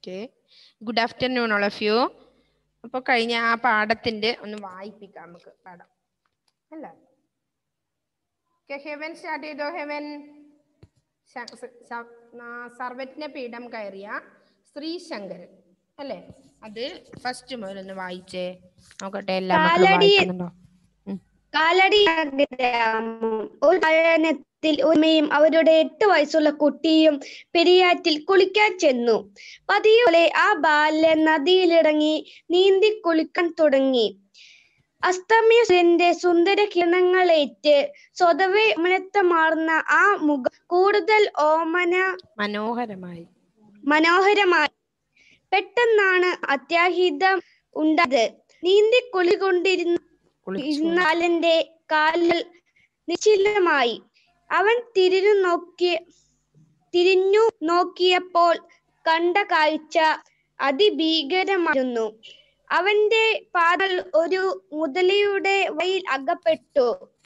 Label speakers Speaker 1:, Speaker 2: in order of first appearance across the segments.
Speaker 1: Okay good afternoon all of you അപ്പോൾ കഴിഞ്ഞ ആ പാഠത്തിന്റെ ഒന്ന് വായിപ്പിക്കാം നമുക്ക് പാഠം അല്ല ഹെവൻ സ്റ്റാർട്ട് ചെയ്തോ ഹെവൻ സർവജ്ഞ പീഠം കയറിയ ശ്രീശങ്കരൻ അല്ലേ അത് ഫസ്റ്റ് മുതൽ ഒന്ന് വായിച്ചേ നോക്കട്ടെ എല്ലാ മക്കളും
Speaker 2: കാലടി-
Speaker 1: വായിക്കുന്നുണ്ടോ ഉം.
Speaker 2: കാലടി ഗ്രാമം ഒരു പഴനത്തിൽ ഉമ്മയും അവരുടെ എട്ട് വയസ്സുള്ള കുട്ടിയും പെരിയാറ്റിൽ കുളിക്കാൻ ചെന്നു പതിപോലെ ആ ബാലൻ നദിയിലിറങ്ങി നീന്തി കുളിക്കാൻ തുടങ്ങി അസ്തമയ സൂര്യന്റെ സുന്ദര കിരണങ്ങളേറ്റ് സ്വതവേ ഓമനത്തമാർന്ന ആ മുഖം കൂടുതൽ ഓമന
Speaker 1: മനോഹരമായി
Speaker 2: മനോഹരമായി പെട്ടെന്നാണ് അത്യാഹിതം ഉണ്ടായത് നീന്തി കുളികൊണ്ടിരുന്ന
Speaker 1: കുളിച്ചു
Speaker 2: ബാലന്റെ കാലിൽ നിശ്ചലമായി അവൻ തിരിഞ്ഞു നോക്കി തിരിഞ്ഞു നോക്കിയപ്പോൾ കണ്ട കാഴ്ച അതിഭീകരമായിരുന്നു അവന്റെ പാദങ്ങൾ ഒരു മുതലയുടെ വയിൽ അകപ്പെട്ടു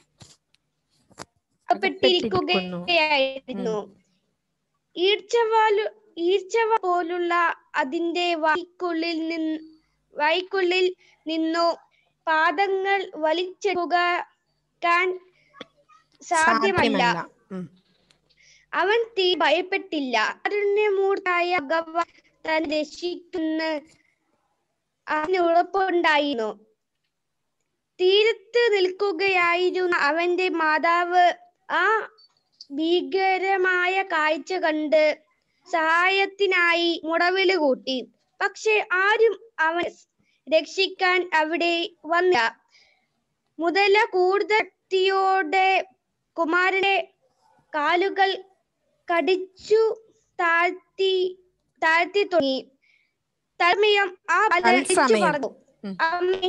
Speaker 2: അകപ്പെട്ടിരിക്കുകയായിരുന്നു ഈർച്ചവാലു ഈർച്ചവ പോലുള്ള അതിന്റെ വായ്ക്കുള്ളിൽ നിന്ന് വായ്ക്കുള്ളിൽ നിന്നു പാദങ്ങൾ വലിച്ചെടുക്കാൻ സാധ്യമല്ല
Speaker 1: സാധ്യമല്ല ഉം.
Speaker 2: അവൻ തീ ഭയപ്പെട്ടില്ല കാരുണ്യമൂർത്തായ ഭഗവാൻ താൻ രക്ഷിക്കുന്ന അവന് ഉറപ്പുണ്ടായിരുന്നു തീരത്ത് നിൽക്കുകയായിരുന്ന അവന്റെ മാതാവ് ആ ഭീകരമായ കാഴ്ച കണ്ട് സഹായത്തിനായി മുടവില് കൂട്ടി പക്ഷെ ആരും അവൻ രക്ഷിക്കാൻ അവിടെ വന്നില്ല മുതല കൂടുതൽ ശക്തിയോടെ കുമാരനെ കാലുകൾ കടിച്ചു താഴ്ത്തി താഴ്ത്തി തുടങ്ങി തൽമയം ആ ബാലൻ വിളിച്ചു
Speaker 1: തത്സമയം.
Speaker 2: പറഞ്ഞു
Speaker 1: ഉം.
Speaker 2: അമ്മേ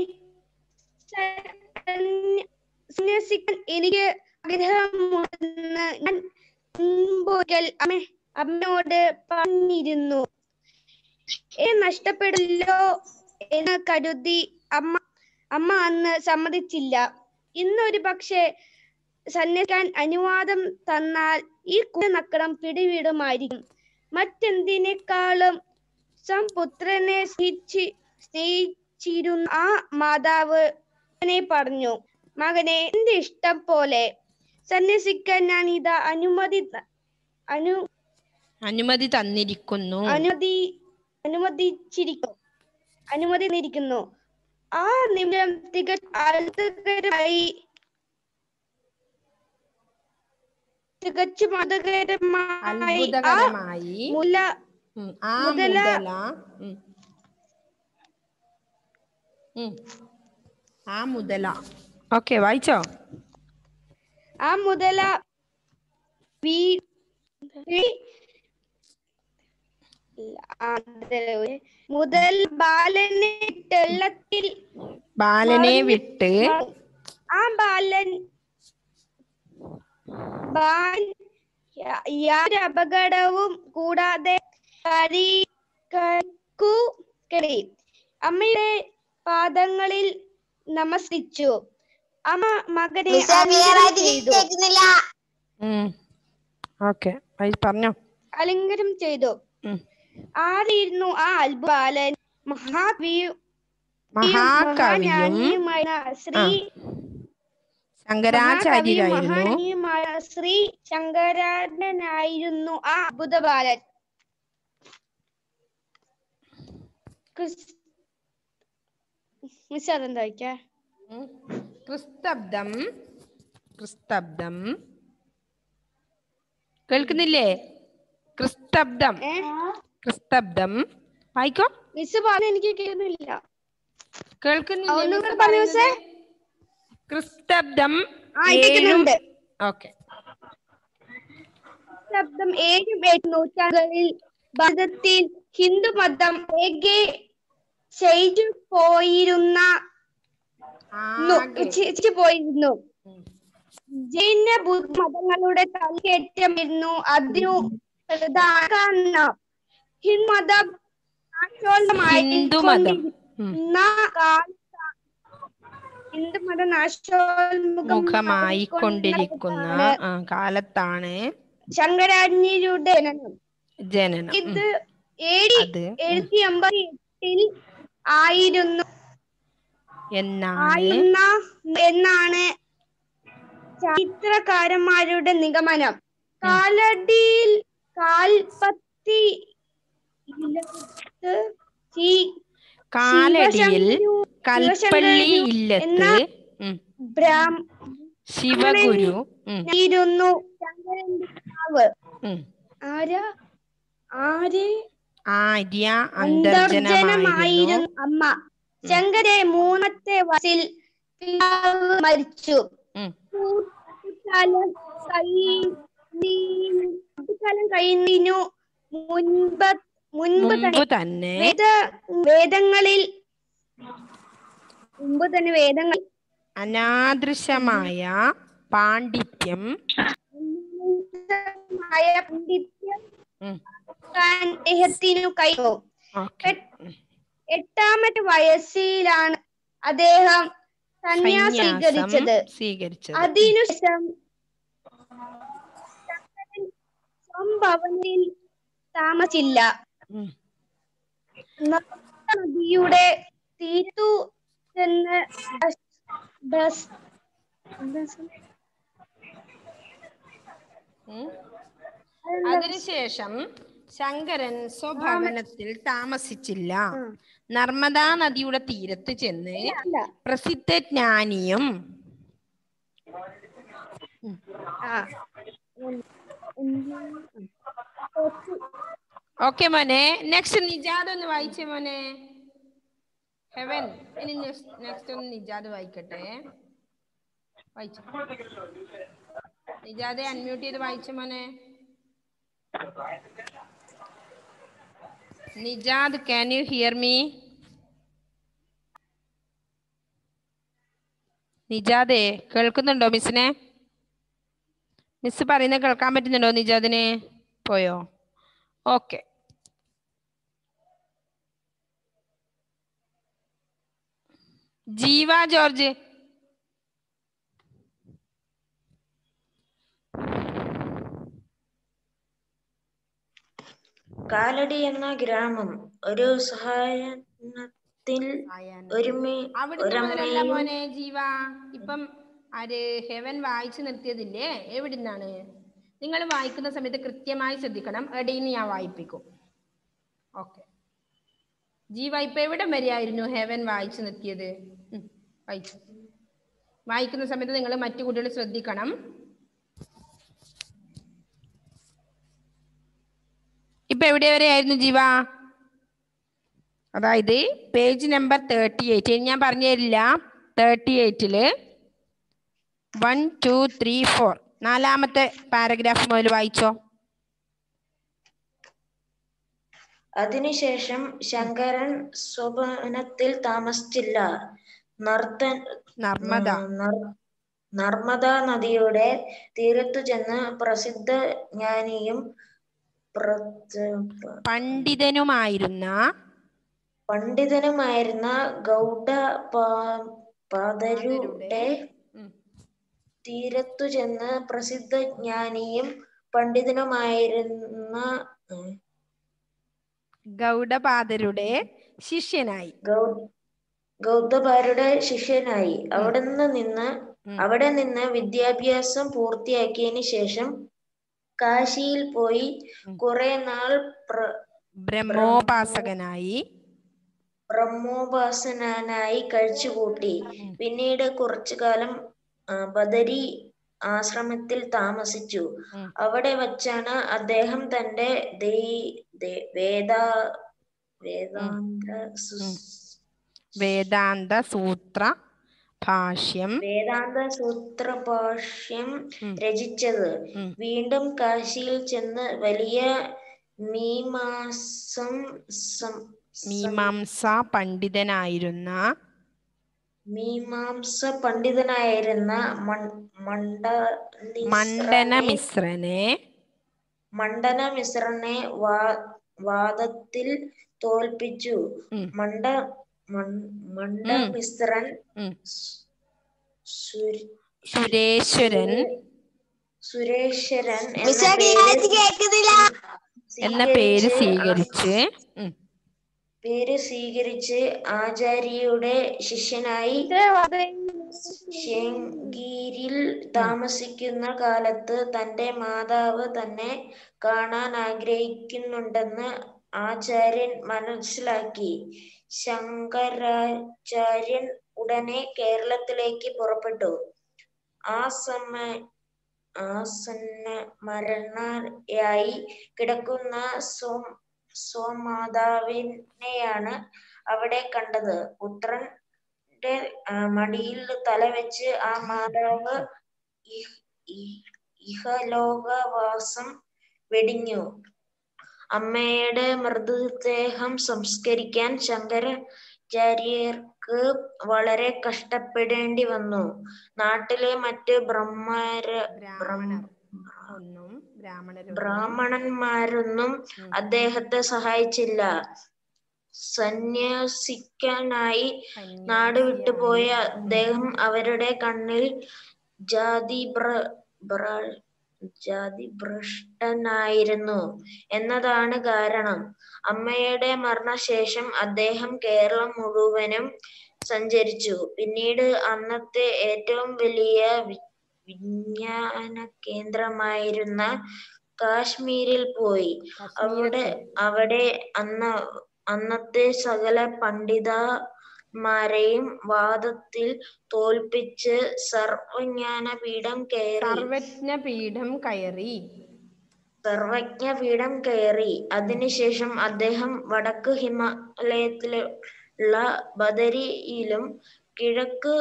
Speaker 2: സന്യ- സന്യസിക്കാൻ എനിക്ക് ആഗ്രഹമുണ്ടെന്ന് ഞാൻ മുമ്പൊരിക്കൽ അമ്മ അമ്മയോട് പറഞ്ഞിരുന്നു എ നഷ്ടപ്പെടില്ലോ എന്ന് കരുതി അമ്മ അമ്മ അന്ന് സമ്മതിച്ചില്ല ഇന്നൊരു പക്ഷേ സന്യസിക്കാൻ അനുവാദം തന്നാൽ ഈ കുഞ്ഞനക്കടം പിടിവിടുമായിരിക്കും മറ്റെന്തിനേക്കാളും സംപുത്രനെ സ്നേഹിച്ചി സ്നേഹിച്ചിരുന്ന ആ മാതാവ് മകനെ പറഞ്ഞു മകനെ എന്റെ ഇഷ്ടം പോലെ സന്യസിക്കാൻ ഞാൻ ഇതാ അനുമതി ത- അനു
Speaker 1: അനുമതി തന്നിരിക്കുന്നു
Speaker 2: അനുമതി അനുവദിച്ചിരിക്കുന്നു അനുമതി തന്നിരിക്കുന്നു ആ നിമിഷം തികച്ചും അത്ഭുതകരമായി തികച്ചും അത്ഭുതകരമായി ആ
Speaker 1: അത്ഭുതകരമായി
Speaker 2: മുല
Speaker 1: ഉം. ആ
Speaker 2: മുതല-
Speaker 1: മുതല ഉം. ഉം. ആ മുതല ഓക്കെ വായിച്ചോ
Speaker 2: ആ മുതല വീ- വീ- ആ, മുതല- മുതൽ ബാലനെ വെള്ളത്തിൽ
Speaker 1: ബാലനെ
Speaker 2: മറിഞ്ഞ്
Speaker 1: വിട്ട്
Speaker 2: ആ ബാലൻ ബാൻ യാ- യാതൊരു അപകടവും കൂടാതെ കരി കരക്കു കയറി അമ്മയുടെ പാദങ്ങളിൽ നമസ്കരിച്ചു അമ്മ മകനെ ആലിംഗനം ചെയ്തു
Speaker 1: ഓക്കെ പറഞ്ഞോ
Speaker 2: ആലിംഗനം ചെയ്തു
Speaker 1: ഉം.
Speaker 2: ആരായിരുന്നു ആ അത്ഭുത ബാലൻ മഹാകവിയും
Speaker 1: മഹാകവിയും
Speaker 2: മഹാജ്ഞാനിയുമായ ശ്രീ
Speaker 1: ശങ്കരാചാര്യരായിരുന്നു
Speaker 2: മഹാനീയമായ ശ്രീ ശങ്കരാനനായിരുന്നു ആ അത്ഭുത ബാലൻ ക്രിസ്- മിസ് അതെന്താ വായിക്കാ?
Speaker 1: ഉം. ക്രിസ്തബ്ദം ക്രിസ്തബ്ദം കേൾക്കുന്നില്ലേ ക്രിസ്തബ്ദം
Speaker 2: ഏ?
Speaker 1: ക്രിസ്തബ്ദം വായിക്കോ
Speaker 2: മിസ് പറഞ്ഞ എനിക്ക് കേൾക്കുന്നില്ല
Speaker 1: കേൾക്കുന്നില്ലേ
Speaker 2: ഒന്നും
Speaker 1: മിസ്
Speaker 2: കൂടെ പറഞ്ഞേ മിസ്സേ.
Speaker 1: പറയുന്നത്? ക്രിസ്തബ്ദം
Speaker 2: ആ കേൾക്കുന്നുണ്ട്
Speaker 1: ഓക്കെ
Speaker 2: ശബ്ദം ഏഴും എട്ട് നൂറ്റാണ്ടുകളിൽ ഭാരതത്തിൽ ഹിന്ദുമതം ഏകെ ചെയ്തു പോയിരുന്ന ന്നു- ചെ- ചെ- പോയിരുന്നു ജൈന ബുദ്ധ മതങ്ങളുടെ തലകേറ്റമായിരുന്നു അതിനു പ്രധാന കാരണം ഹിന്ദുമതം നാശോന്മുഖമായി
Speaker 1: ഹിന്ദുമതം ഉം.
Speaker 2: കൊണ്ടിരിക്കുന്ന കാലത്താണ് ഹിന്ദുമതം നാശോന്മുഖമായി
Speaker 1: മുഖമായി കൊണ്ടിരിക്കുന്ന
Speaker 2: കൊണ്ടിരിക്കുന്ന
Speaker 1: ആ, കാലത്താണ്
Speaker 2: ശങ്കരാചാര്യരുടെ ജനനം
Speaker 1: ജനനം ഉം.
Speaker 2: ഇത് എ ഡി
Speaker 1: അത്
Speaker 2: എഴുന്നൂറ്റി എൺപത്തി എട്ടിൽ ആയിരുന്നു
Speaker 1: എന്നാണ്
Speaker 2: ആയിരുന്ന എന്നാണ് ചരിത്രകാരന്മാരുടെ നിഗമനം കാലടിയിൽ കാൽപ്പത്തി ഇല്ലത്ത് ശി-
Speaker 1: കാലടിയിൽ
Speaker 2: ശിവശങ്കരു-
Speaker 1: കൽപ്പള്ളി
Speaker 2: ശിവശങ്കരു
Speaker 1: ഇല്ലത്ത്
Speaker 2: എന്ന
Speaker 1: ഉം,
Speaker 2: ബ്രാഹ്മണനായിരുന്നു
Speaker 1: ശിവഗുരു ഉം,
Speaker 2: ശങ്കരന്റെ പിതാവ്
Speaker 1: ഉം.
Speaker 2: ആരാ ആര്
Speaker 1: ആര്യ അന്തർജനമായിരുന്നു
Speaker 2: അന്തർജനമായിരുന്നു അമ്മ ശങ്കരെ മൂന്നത്തെ വയസ്സിൽ പിതാവ് മരിച്ചു
Speaker 1: ഉം,
Speaker 2: കുട്ടിക്കാലം കഴിയുന്നതിനു കുട്ടിക്കാലം കഴിയുന്നതിനു മുൻപ് മുൻപ് തന്നെ
Speaker 1: മുമ്പ് തന്നെ
Speaker 2: വേദ വേദങ്ങളിൽ മുമ്പ് തന്നെ വേദങ്ങൾ
Speaker 1: അനാദൃശമായ പാണ്ഡിത്യം
Speaker 2: മായ പണ്ഡിത്യം
Speaker 1: ഉം,
Speaker 2: അദ്ദേഹത്തിനു കൈവു
Speaker 1: ഓക്കെ
Speaker 2: എട്ടാമത്തെ വയസ്സിലാണ് അദ്ദേഹം സന്യാസം
Speaker 1: സന്യാസം
Speaker 2: സ്വീകരിച്ചത്
Speaker 1: സ്വീകരിച്ചത്
Speaker 2: അതിനുശേഷം ശങ്കരൻ സ്വഭവനിൽ താമസിച്ചില്ല
Speaker 1: ഉം,
Speaker 2: നദിയുടെ തീർത്തു ചെന്ന് ബസ്- ബസ്- ബസ്-
Speaker 1: ഉം. അതിനുശേഷം ശങ്കരൻ സ്വഭവനത്തിൽ താമസിച്ചില്ല നർമ്മദാ നദിയുടെ തീരത്ത് ചെന്ന്
Speaker 2: അല്ല.
Speaker 1: പ്രസിദ്ധ ജ്ഞാനിയും
Speaker 2: ആ. ഉം. ഉം.
Speaker 1: ഓക്കെ മോനെ നെക്സ്റ്റ് നിജാദ് ഒന്ന് വായിച്ചേ മോനെ ഹെവൻ ഇനി നെക്സ്റ്റ് ഒന്ന് നിജാദ് വായിക്കട്ടെ വായിച്ചു നിജാദെ അൺമ്യൂട്ട് ചെയ്ത് വായിച്ച മോനെ Nijad can you hear me നിജാദേ കേൾക്കുന്നുണ്ടോ മിസ്സിനെ മിസ് പറയുന്നത് കേൾക്കാൻ പറ്റുന്നുണ്ടോ നിജാദിന് പോയോ ഓക്കെ ജീവ ജോർജ്
Speaker 3: കാലടി എന്ന ഗ്രാമം ഒരു സഹായത്തിൽ ഒരുമി
Speaker 1: അവിടുന്ന് മുതലല്ല
Speaker 3: ഒരമ്മയും
Speaker 1: മോനെ ജീവ ഇപ്പം ആര് ഹെവൻ വായിച്ചു നിർത്തിയതില്ലേ എവിടുന്നാണ് നിങ്ങൾ വായിക്കുന്ന സമയത്ത് കൃത്യമായി ശ്രദ്ധിക്കണം എടീന്ന് ഞാൻ വായിപ്പിക്കും ഓക്കെ ജീവ ഇപ്പൊ എവിടം വരെയായിരുന്നു ഹെവൻ വായിച്ചു നിർത്തിയത് ഉം, വായിച്ചു വായിക്കുന്ന സമയത്ത് നിങ്ങൾ മറ്റു കുട്ടികൾ ശ്രദ്ധിക്കണം ഇപ്പൊ എവിടെ വരെയായിരുന്നു ജീവ അതായത് പേജ് നമ്പർ തേർട്ടി എയ്റ്റ് ഞാൻ പറഞ്ഞു തരില്ല തേർട്ടി എയ്റ്റില് വൺ ടു ത്രീ ഫോർ നാലാമത്തെ പാരഗ്രാഫ് മുതൽ വായിച്ചോ
Speaker 3: അതിനുശേഷം ശങ്കരൻ സ്വഭവനത്തിൽ താമസിച്ചില്ല നർത്തൻ
Speaker 1: നർമ്മദ
Speaker 3: നർ- നർമ്മദ നദിയുടെ തീരത്തു ചെന്ന് പ്രസിദ്ധ ജ്ഞാനിയും പ്ര-
Speaker 1: പണ്ഡിതനുമായിരുന്ന
Speaker 3: പണ്ഡിതനുമായിരുന്ന ഗൗഡ പാ- പാദരുടെ
Speaker 1: ഉം,
Speaker 3: തീരത്തു ചെന്ന് പ്രസിദ്ധ ജ്ഞാനിയും പണ്ഡിതനുമായിരുന്ന ഉം,
Speaker 1: ഗൗഡപാദരുടെ ശിഷ്യനായി
Speaker 3: ഗൗ- ഗൗതമരുടെ ശിഷ്യനായി അവിടെ നിന്ന്
Speaker 1: ഉം.
Speaker 3: അവിടെ നിന്ന് വിദ്യാഭ്യാസം പൂർത്തിയാക്കിയതിനു ശേഷം കാശിയിൽ പോയി കുറെ നാൾ പ്ര-
Speaker 1: ബ്രഹ്മോപാസകനായി
Speaker 3: ബ്രഹ്മോപാസനായി കഴിച്ചുകൂട്ടി പിന്നീട് കുറച്ചു കാലം ആ, ബദരി ആശ്രമത്തിൽ താമസിച്ചു
Speaker 1: ഉം.
Speaker 3: അവിടെ വച്ചാണ് അദ്ദേഹം തന്റെ ദൈ- ദേ- വേദാ വേദാന്ത സു-
Speaker 1: വേദാന്ത സൂത്ര ഭാഷ്യം
Speaker 3: വേദാന്ത സൂത്രഭാഷ്യം
Speaker 1: ഉം.
Speaker 3: രചിച്ചത്
Speaker 1: ഉം.
Speaker 3: വീണ്ടും കാശിയിൽ ചെന്ന് വലിയ മീമാസം സം-
Speaker 1: മീമാംസ പണ്ഡിതനായിരുന്ന
Speaker 3: മീമാംസ പണ്ഡിതനായിരുന്ന മൺ- മണ്ഡ
Speaker 1: മണ്ഡന മിശ്രനെ
Speaker 3: മണ്ഡന മിശ്രനെ വാ- വാദത്തിൽ തോൽപ്പിച്ചു
Speaker 1: ഉം.
Speaker 3: മണ്ഡ മൺ- മണ്ഡ
Speaker 1: ഉം.
Speaker 3: മിശ്രൻ
Speaker 1: ഉം.
Speaker 3: സുര-
Speaker 1: സുരേശ്വരൻ
Speaker 3: സുരേശ്വരൻ എന്ന പേര്
Speaker 1: എന്ന പേര്
Speaker 3: സ്വീകരിച്ച്
Speaker 1: സ്വീകരിച്ച് ഉം,
Speaker 3: പേര് സ്വീകരിച്ച് ആചാര്യയുടെ ശിഷ്യനായി ശൃംഗേരിയിൽ താമസിക്കുന്ന കാലത്ത് തന്റെ മാതാവ് തന്നെ കാണാൻ ആഗ്രഹിക്കുന്നുണ്ടെന്ന് ആചാര്യൻ മനസ്സിലാക്കി ശങ്കരാചാര്യൻ ഉടനെ കേരളത്തിലേക്ക് പുറപ്പെട്ടു ആ സമയ ആസന്ന മരണയായി കിടക്കുന്ന സോ സോമാതാവിനെയാണ് അവിടെ കണ്ടത് പുത്രന്റെ ആ, മടിയിൽ തലവെച്ച് ആ മാതാവ് ഇഹ്- ഇഹ്- ഇഹലോകവാസം വെടിഞ്ഞു അമ്മയുടെ മൃതദേഹം സംസ്കരിക്കാൻ ശങ്കരാചാര്യർക്ക് വളരെ കഷ്ടപ്പെടേണ്ടി വന്നു നാട്ടിലെ മറ്റ് ബ്രഹ്മര
Speaker 1: ബ്രാഹ്മണർ ഒന്നും ബ്രാഹ്മണരൊന്നും
Speaker 3: ബ്രാഹ്മണന്മാരൊന്നും
Speaker 1: ഉം.
Speaker 3: അദ്ദേഹത്തെ സഹായിച്ചില്ല സന്യസിക്കാനായി നാട് വിട്ടുപോയ അദ്ദേഹം അവരുടെ കണ്ണിൽ ജാതി ഭ്ര- ഭ്ര- ജാതി ഭ്രഷ്ടനായിരുന്നു എന്നതാണ് കാരണം അമ്മയുടെ മരണശേഷം അദ്ദേഹം കേരളം മുഴുവനും സഞ്ചരിച്ചു പിന്നീട് അന്നത്തെ ഏറ്റവും വലിയ വി- വിജ്ഞാന കേന്ദ്രമായിരുന്ന കാശ്മീരിൽ പോയി അവിടെ അവിടെ അന്ന അന്നത്തെ സകല പണ്ഡിതന്മാരെയും വാദത്തിൽ തോൽപ്പിച്ച് സർവജ്ഞാനപീഠം കയറി
Speaker 1: സർവജ്ഞ പീഠം കയറി
Speaker 3: സർവജ്ഞപീഠം കയറി അതിനുശേഷം അദ്ദേഹം വടക്ക് ഹിമാലയത്തിലുള്ള ബദരിയിലും കിഴക്ക്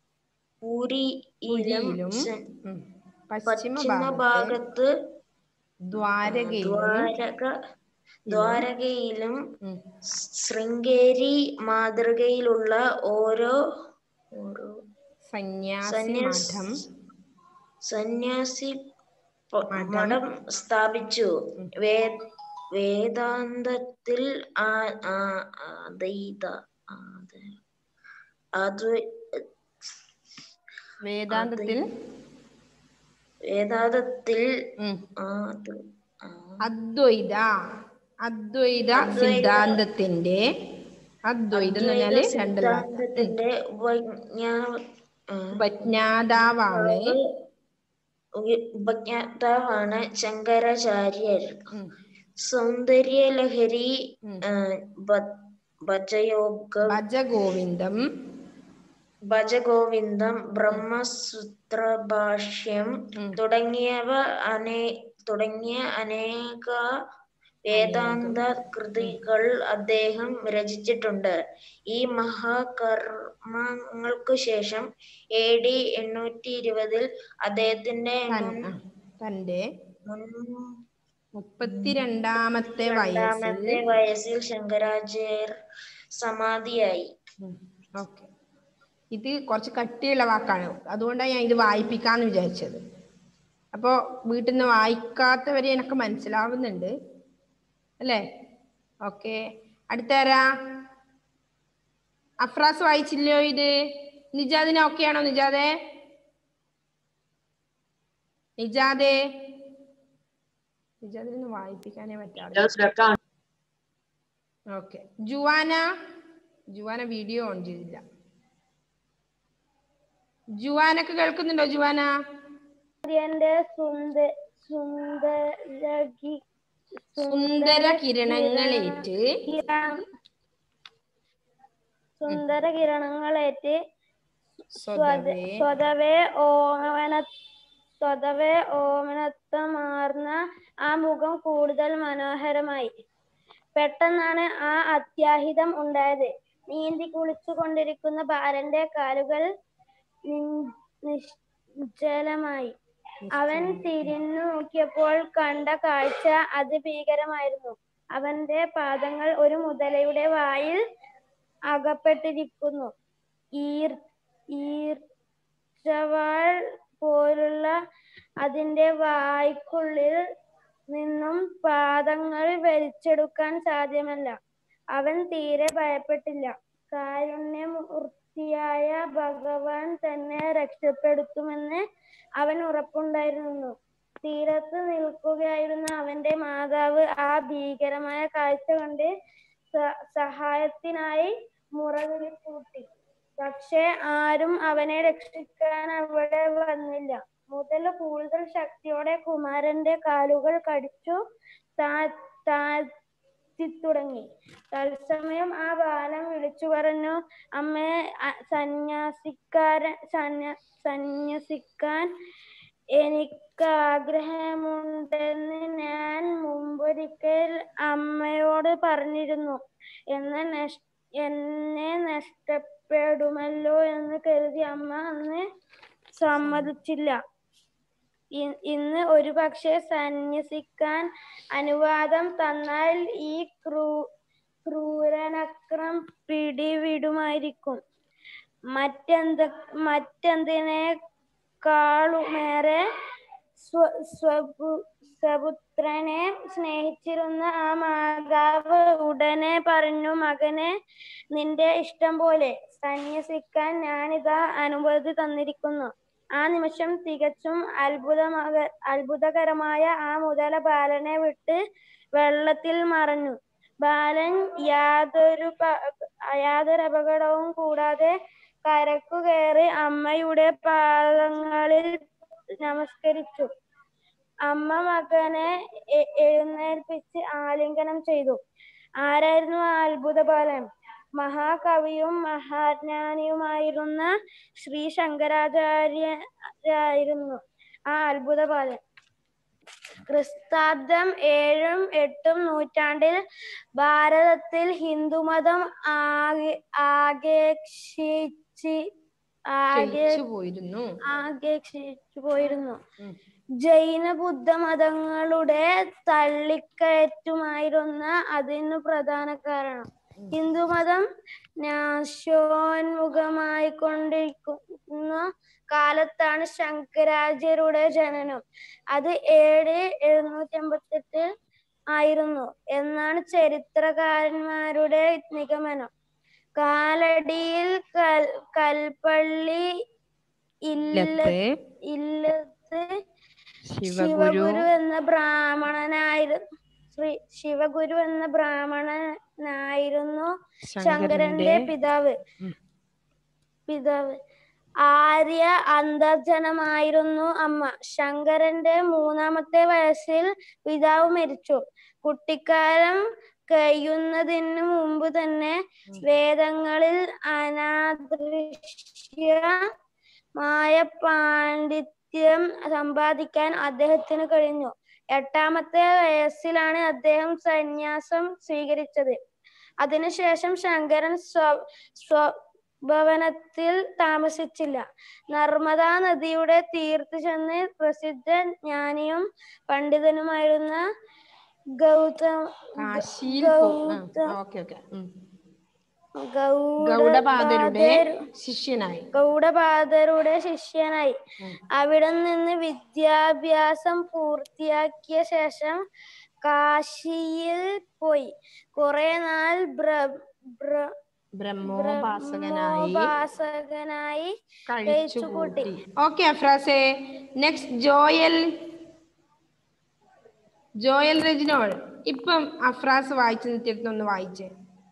Speaker 3: പൂരിയിലും
Speaker 1: പുരിയിലും
Speaker 3: സ-
Speaker 1: ഉം, പശ്ചിമ
Speaker 3: പശ്ചിമ
Speaker 1: ഭാഗത്ത്
Speaker 3: ഭാഗത്ത്
Speaker 1: ദ്വാരകയിലും
Speaker 3: ദ്വാരക ദ്വാരകയിലും
Speaker 1: ഉം,
Speaker 3: ശൃംഗേരി മാതൃകയിലുള്ള ഓരോ ഓരോ
Speaker 1: സന്യാസി
Speaker 3: സന്യാസ്-
Speaker 1: മഠം
Speaker 3: സന്യാസി പ-
Speaker 1: മഠം.
Speaker 3: മഠം സ്ഥാപിച്ചു വേ വേദാന്തത്തിൽ ആ- ആ- അദ്വൈത അത്- അദ്വൈ-
Speaker 1: വേദാന്തത്തിൽ
Speaker 3: വേദാന്തത്തിൽ
Speaker 1: ഉം,
Speaker 3: അത് ആ
Speaker 1: അദ്വൈത അദ്വൈത
Speaker 3: അദ്വൈത
Speaker 1: സിദ്ധാന്തത്തിന്റെ അദ്വൈതം എന്ന് പറഞ്ഞാല് രണ്ടല്ല
Speaker 3: സിദ്ധാന്തത്തിന്റെ ഉപജ്ഞാ- ആ,
Speaker 1: ഉപജ്ഞാതാവാണ്
Speaker 3: ഉപ- ഉപജ്ഞാതാവാണ് ശങ്കരാചാര്യർ
Speaker 1: ഉം,
Speaker 3: സൗന്ദര്യലഹരി
Speaker 1: ഉം.
Speaker 3: ആ, ഭ- ഭജയോഗ
Speaker 1: ഭജഗോവിന്ദം
Speaker 3: ഭജഗോവിന്ദം ബ്രഹ്മസൂത്രഭാഷ്യം
Speaker 1: ഉം.
Speaker 3: തുടങ്ങിയവ അനേ തുടങ്ങിയ അനേക വേദാന്ത കൃതികൾ അദ്ദേഹം രചിച്ചിട്ടുണ്ട് ഈ മഹാകർമ്മങ്ങൾക്കു ശേഷം എ ഡി എണ്ണൂറ്റി ഇരുപതിൽ അദ്ദേഹത്തിന്റെ
Speaker 1: തൻ-
Speaker 3: മുൻ
Speaker 1: ആ, തന്റെ
Speaker 3: മുൻ
Speaker 1: മുപ്പത്തിരണ്ടാമത്തെ വയസ്സിൽ
Speaker 3: രണ്ടാമത്തെ വയസ്സിൽ ശങ്കരാചാര്യർ സമാധിയായി
Speaker 1: ഓക്കെ ഇത് കുറച്ച് കട്ടിയുള്ള വാക്കാണ് അതുകൊണ്ടാണ് ഞാൻ ഇത് വായിപ്പിക്കാന്ന് വിചാരിച്ചത് അപ്പോൾ വീട്ടിൽ നിന്ന് വായിക്കാത്തവരെ എനിക്ക് മനസ്സിലാവുന്നുണ്ട് അല്ലേ ഓക്കെ അടുത്താരാ അഫ്രാസ് വായിച്ചില്ലയോ ഇത് നിജാദിന് ഓക്കെ ആണോ നിജാദേ നിജാദേ നിജാദിനൊന്ന് വായിപ്പിക്കാനേ പറ്റാറില്ല okay Juana Juana video on ചെയ്തില്ല ജുവാനൊക്കെ കേൾക്കുന്നുണ്ടോ ജുവാന
Speaker 2: സൂര്യന്റെ സുന്ദ സുന്ദരകി
Speaker 1: സുന്ദര കിരണങ്ങളേറ്റ്
Speaker 2: കിരണം സുന്ദര കിരണങ്ങളേറ്റ്
Speaker 1: സ്വതവേ
Speaker 2: സ്വതവേ ഓമന സ്വതവേ ഓമനത്വമാർന്ന ആ മുഖം കൂടുതൽ മനോഹരമായി പെട്ടെന്നാണ് ആ അത്യാഹിതം ഉണ്ടായത് നീന്തി കുളിച്ചുകൊണ്ടിരിക്കുന്ന ബാലന്റെ കാലുകൾ നിൻ- നിശ്ചലമായി അവൻ തിരിഞ്ഞു നോക്കിയപ്പോൾ കണ്ട കാഴ്ച അതിഭീകരമായിരുന്നു അവന്റെ പാദങ്ങൾ ഒരു മുതലയുടെ വായിൽ അകപ്പെട്ടിരിക്കുന്നു ഈർ ഈർച്ചവാൾ പോലുള്ള അതിന്റെ വായ്ക്കുള്ളിൽ നിന്നും പാദങ്ങൾ വലിച്ചെടുക്കാൻ സാധ്യമല്ല അവൻ തീരെ ഭയപ്പെട്ടില്ല കാരുണ്യമൂർത്തിയായ ഭഗവാൻ തന്നെ രക്ഷപ്പെടുത്തുമെന്ന് അവൻ ഉറപ്പുണ്ടായിരുന്നു
Speaker 4: തീരത്ത് നിൽക്കുകയായിരുന്ന അവന്റെ മാതാവ് ആ ഭീകരമായ കാഴ്ച കണ്ട് സ- സഹായത്തിനായി മുറവിളി കൂട്ടി പക്ഷേ ആരും അവനെ രക്ഷിക്കാൻ അവിടെ വന്നില്ല മുതൽ കൂടുതൽ ശക്തിയോടെ കുമാരന്റെ കാലുകൾ കടിച്ചു താ- താഴ്ത്തി തുടങ്ങി തത്സമയം ആ ബാലൻ വിളിച്ചു പറഞ്ഞു അമ്മേ അ- സന്യാസിക്കാരൻ സന്യ- സന്യസിക്കാൻ എനിക്ക് ആഗ്രഹമുണ്ടെന്ന് ഞാൻ മുമ്പൊരിക്കൽ അമ്മയോട് പറഞ്ഞിരുന്നു എന്ന് നഷ്- എന്നെ നഷ്ടപ്പെടുമല്ലോ എന്ന് കരുതി അമ്മ അന്ന് സമ്മതിച്ചില്ല ഇ- ഇന്ന് ഒരു പക്ഷേ സന്യസിക്കാൻ അനുവാദം തന്നാൽ ഈ ക്രൂ ക്രൂരനക്രം പിടിവിടുമായിരിക്കും മറ്റെന്ത് മറ്റെന്തിനേക്കാളുമേറെ സ്വ- സ്വപു- സ്വപുത്രനെ സ്നേഹിച്ചിരുന്ന ആ മാതാവ് ഉടനെ പറഞ്ഞു മകനെ നിന്റെ ഇഷ്ടം പോലെ സന്യസിക്കാൻ ഞാനിതാ അനുമതി തന്നിരിക്കുന്നു ആ നിമിഷം തികച്ചും അത്ഭുതമക അത്ഭുതകരമായ ആ മുതല ബാലനെ വിട്ട് വെള്ളത്തിൽ മറഞ്ഞു ബാലൻ യാതൊരു പ- യാതൊരു അപകടവും കൂടാതെ കരക്കു കയറി അമ്മയുടെ പാദങ്ങളിൽ നമസ്കരിച്ചു അമ്മ മകനെ എ- എഴുന്നേൽപ്പിച്ച് ആലിംഗനം ചെയ്തു ആരായിരുന്നു ആ അത്ഭുത ബാലൻ മഹാകവിയും മഹാജ്ഞാനിയുമായിരുന്ന ശ്രീ ശങ്കരാചാര്യരായിരുന്നു ആ അത്ഭുത ബാലൻ ക്രിസ്താബ്ദം ഏഴും എട്ടും നൂറ്റാണ്ടിൽ ഭാരതത്തിൽ ഹിന്ദുമതം ആകെ ആകേക്ഷിച്ച് ആകെ
Speaker 1: ക്ഷയിച്ചു പോയിരുന്നു
Speaker 4: ആകേക്ഷിച്ചു പോയിരുന്നു
Speaker 1: ഉം.
Speaker 4: ജൈന ബുദ്ധ മതങ്ങളുടെ തള്ളിക്കയറ്റുമായിരുന്ന അതിനു പ്രധാന കാരണം ഹിന്ദുമതം നാശോന്മുഖമായി കൊണ്ടിരിക്കുന്ന കാലത്താണ് ശങ്കരാചാര്യരുടെ ജനനം അത് ഏഴ് എഴുന്നൂറ്റി എൺപത്തെട്ട് ആയിരുന്നു എന്നാണ് ചരിത്രകാരന്മാരുടെ നിഗമനം കാലടിയിൽ കൽ കൽപ്പള്ളി ഇല്ല
Speaker 1: ഇല്ലത്ത്
Speaker 4: ഇല്ലത്ത്
Speaker 1: ശിവഗുരു
Speaker 4: ശിവഗുരു എന്ന ബ്രാഹ്മണനായിരുന്നു ശ്രീ ശിവഗുരു എന്ന ബ്രാഹ്മണനായിരുന്നു ശങ്കരന്റെ
Speaker 1: ശങ്കരന്റെ
Speaker 4: പിതാവ്
Speaker 1: ഉം.
Speaker 4: പിതാവ് ആര്യ അന്തർജനമായിരുന്നു അമ്മ ശങ്കരന്റെ മൂന്നാമത്തെ വയസ്സിൽ പിതാവ് മരിച്ചു കുട്ടിക്കാലം കഴിയുന്നതിന് മുമ്പ് തന്നെ വേദങ്ങളിൽ അനാദൃശ്യമായ പാണ്ഡിത്യം സമ്പാദിക്കാൻ അദ്ദേഹത്തിന് കഴിഞ്ഞു എട്ടാമത്തെ വയസ്സിലാണ് അദ്ദേഹം സന്യാസം സ്വീകരിച്ചത് അതിനുശേഷം ശങ്കരൻ സ്വ സ്വഭവനത്തിൽ താമസിച്ചില്ല നർമ്മദാ നദിയുടെ തീർത്ത് ചെന്ന് പ്രസിദ്ധ ജ്ഞാനിയും പണ്ഡിതനുമായിരുന്ന ഗൗതം
Speaker 1: കാശിയിൽ പോ- ആ,
Speaker 4: ഗൗതം
Speaker 1: ഓക്കെ ഓക്കെ ഉം.
Speaker 4: ഗൗഡപാദരുടെ
Speaker 1: ഗൗഡപാദരുടെ ശിഷ്യനായി
Speaker 4: ഗൗഡപാദരുടെ ശിഷ്യനായി
Speaker 1: ഉം.
Speaker 4: അവിടെ നിന്ന് വിദ്യാഭ്യാസം പൂർത്തിയാക്കിയ ശേഷം കാശിയിൽ പോയി കുറെ നാൾ ബ്ര- ബ്ര-
Speaker 1: ബ്രഹ്മോപാസകനായി
Speaker 4: ബ്രഹ്മോപാസകനായി
Speaker 1: കഴിച്ചുകൂട്ടി ഓക്കെ അഫ്രാസെ നെക്സ്റ്റ് ജോയൽ ജോയൽ റെജിനോൾ ഇപ്പം അഫ്രാസ് വായിച്ചു നിർത്തിയെടുത്ത് ഒന്ന് വായിച്ചേ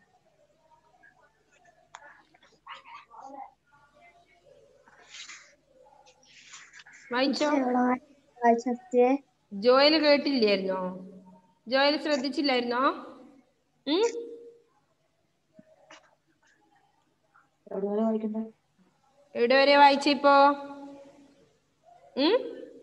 Speaker 1: വായിച്ചോ ജോയൽ കേട്ടില്ലായിരുന്നോ ജോയൽ ശ്രദ്ധിച്ചില്ലായിരുന്നോ ഉം എവിടെ വരെ വായിച്ച ഇപ്പോ ഉം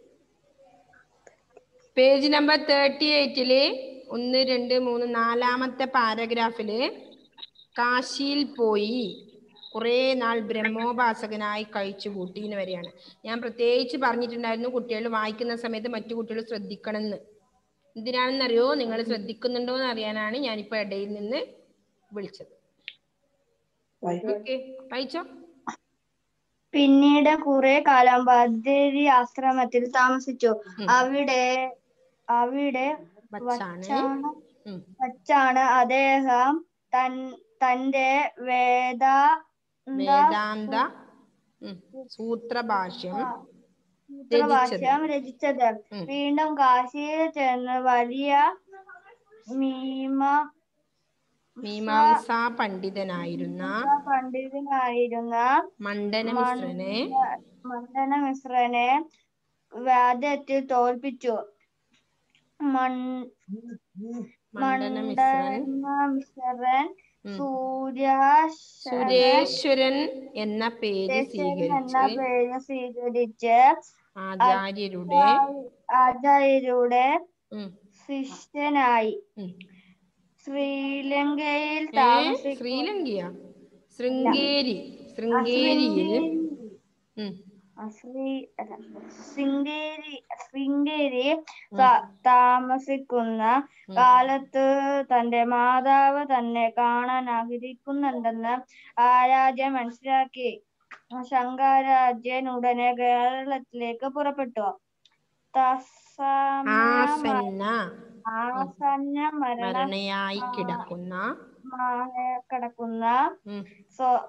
Speaker 1: പേജ് നമ്പർ തേർട്ടി എയ്റ്റില് ഒന്ന് രണ്ട് മൂന്ന് നാലാമത്തെ പാരഗ്രാഫില് കാശിയിൽ പോയി കുറേ നാൾ ബ്രഹ്മോപാസകനായി കഴിച്ചു കൂട്ടിന്ന് വരെയാണ് ഞാൻ പ്രത്യേകിച്ച് പറഞ്ഞിട്ടുണ്ടായിരുന്നു കുട്ടികൾ വായിക്കുന്ന സമയത്ത് മറ്റു കുട്ടികൾ ശ്രദ്ധിക്കണം എന്ന് എന്തിനാണെന്നറിയോ നിങ്ങൾ ശ്രദ്ധിക്കുന്നുണ്ടോ എന്ന് അറിയാനാണ് ഞാനിപ്പോ ഇടയിൽ നിന്ന് വിളിച്ചത് ഓക്കെ വായിച്ചോ
Speaker 2: പിന്നീട് കുറെ കാലം ബദരി ആശ്രമത്തിൽ താമസിച്ചു
Speaker 1: ഉം.
Speaker 2: അവിടെ അവിടെ
Speaker 1: വച്ചാണ്
Speaker 2: വച്ചാണ്
Speaker 1: ഉം.
Speaker 2: വച്ചാണ് അദ്ദേഹം തൻ തന്റെ വേദ
Speaker 1: വേദാന്ത ഉം, സൂത്രഭാഷ്യം
Speaker 2: സൂത്രഭാഷ്യം രചിച്ചത്
Speaker 1: ഉം.
Speaker 2: വീണ്ടും കാശിയിൽ ചെന്ന് വലിയ മീമ
Speaker 1: മീമാംസാ പണ്ഡിതനായിരുന്ന
Speaker 2: പണ്ഡിതനായിരുന്ന
Speaker 1: മണ്ഡന മിശ്രനെ
Speaker 2: മണ്ഡന മിശ്രനെ വാദത്തിൽ തോൽപ്പിച്ചു മൺ
Speaker 1: മണ്ഡന മിശ്രൻ
Speaker 2: മണ്ഡന മിശ്രൻ
Speaker 1: ഉം.
Speaker 2: സൂര്യാശ
Speaker 1: സുരേശ്വരൻ എന്ന പേര്
Speaker 2: എന്ന
Speaker 1: സ്വീകരിച്ച്
Speaker 2: പേര് സ്വീകരിച്ച്
Speaker 1: ആചാര്യരുടെ
Speaker 2: ആചാര്യരുടെ
Speaker 1: ഉം,
Speaker 2: ശിഷ്യനായി
Speaker 1: ഉം.
Speaker 2: ശ്രീലങ്കയിൽ
Speaker 1: ഏ
Speaker 2: താമസിക്കുന്ന
Speaker 1: ശ്രീലങ്കയ ശൃംഗേരി ശൃംഗേരിയിൽ ഉം,
Speaker 2: ശ്രീ അല്ല, ശൃംഗേരി ശൃംഗേരി ത- താമസിക്കുന്ന കാലത്ത് തന്റെ മാതാവ് തന്നെ കാണാൻ ആഗ്രഹിക്കുന്നുണ്ടെന്ന് ആരാധ്യൻ മനസ്സിലാക്കി ശങ്കരാജ്യൻ ഉടനെ കേരളത്തിലേക്ക് പുറപ്പെട്ടു തത്സമയ
Speaker 1: ആസന്ന
Speaker 2: ആസന്ന മരണ
Speaker 1: മരണയായി കിടക്കുന്ന
Speaker 2: കിടക്കുന്ന
Speaker 1: ഉം,
Speaker 2: സ്വ-